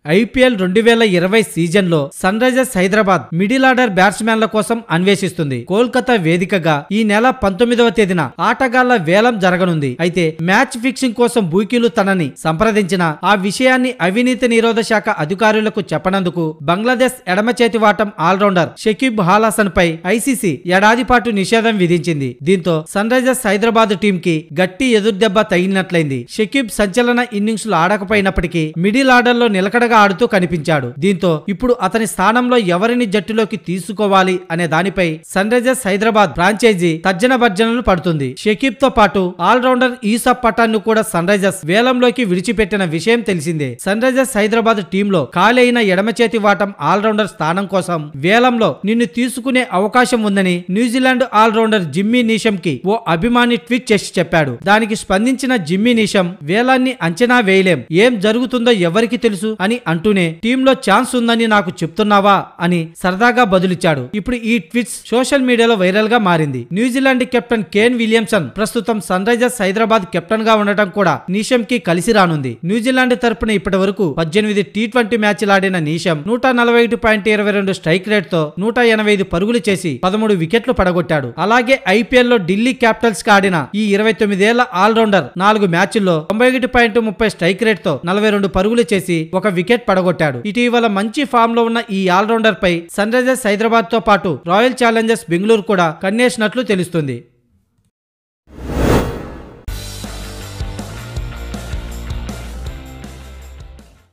IPL రెండు వేల ఇరవై సీజన్ లో Sunrisers Hyderabad middle order బ్యాట్స్మెన్ల కోసం అన్వేషిస్తుంది కోల్కతా వేదికగా ఈ నెల పంతొమ్మిదవ తేదీన ఆటగాళ్ల వేలం జరగనుంది అయితే మ్యాచ్ ఫిక్సింగ్ కోసం బూకీలు తనని సంప్రదించిన ఆ విషయాన్ని అవినీతి నిరోధ శాఖ అధికారులకు చెప్పనందుకు బంగ్లాదేశ్ ఎడమ చేతి వాటం ఆల్రౌండర్ షకీబ్ హాలాసన్ పై ఐసీసీ ఏడాది పాటు నిషేధం విధించింది దీంతో సన్ రైజర్స్ హైదరాబాద్ టీం కి గట్టి ఎదురుదెబ్బ తగిలినట్లయింది షకీబ్ సంచలన ఇన్నింగ్స్ లో ఆడకపోయినప్పటికీ మిడిల్ ఆర్డర్ లో నిలకడగా ఆడుతూ కనిపించాడు దీంతో ఇప్పుడు అతని స్థానంలో ఎవరిని జట్టులోకి తీసుకోవాలి అనే దానిపై సన్ రైజర్స్ హైదరాబాద్ ఫ్రాంచైజీ తర్జన భర్జనలు పడుతుంది షకీబ్ తో పాటు ఆల్రౌండర్ ఈసఫ్ పఠాన్ ను కూడా సన్ రైజర్స్ వేలంలోకి విడిచిపెట్టిన విషయం తెలిసిందే సన్ రైజర్స్ హైదరాబాద్ టీంలో ఖాళీ అయిన ఎడమ చేతి వాటం ఆల్రౌండర్ స్థానం కోసం వేలంలో నిన్ను తీసుకునే అవకాశం ఉందని న్యూజిలాండ్ ఆల్రౌండర్ జిమ్మీ నీషం కి ఓ అభిమాని ట్వీట్ చేసి చెప్పాడు దానికి స్పందించిన జిమ్మీ నీషం వేలాన్ని అంచనా వేయలేం ఏం జరుగుతుందో ఎవరికి తెలుసు అని అంటూనే టీంలో ఛాన్స్ ఉందని నాకు చెప్తున్నావా అని సరదాగా బదులిచ్చాడు ఇప్పుడు ఈ ట్వీట్స్ సోషల్ మీడియాలో వైరల్ గా మారింది న్యూజిలాండ్ కెప్టెన్ కేన్ విలియమ్సన్ ప్రస్తుతం సన్ రైజర్స్ హైదరాబాద్ కెప్టెన్ గా ఉండటం కూడా నీషం కి కలిసి రానుంది న్యూజిలాండ్ తరపున ఇప్పటి వరకు పద్దెనిమిది టీ ట్వంటీ మ్యాచ్లు ఆడిన నీషం నూట నలభై ఒకటి పాయింట్ ఇరవై రెండు స్ట్రైక్ రేట్ తో నూట ఎనభై ఐదు పరుగులు చేసి పదమూడు వికెట్లు పడగొట్టాడు అలాగే ఐపీఎల్ లో ఢిల్లీ క్యాపిటల్స్ కి ఆడిన ఈ ఇరవై తొమ్మిదేళ్ల ఆల్రౌండర్ నాలుగు మ్యాచ్ల్లో తొంభై ఒకటి పాయింట్ ముప్పై స్ట్రైక్ రేట్ తో నలభై రెండు పరుగులు చేసి ఒక వికెట్ పడగొట్టాడు ఇటీవల మంచి ఫామ్ లో ఉన్న ఈ ఆల్రౌండర్ పై సన్ రైజర్స్ హైదరాబాద్ తో పాటు రాయల్ ఛాలెంజర్స్ బెంగళూరు కూడా కన్నేసినట్లు తెలుస్తుంది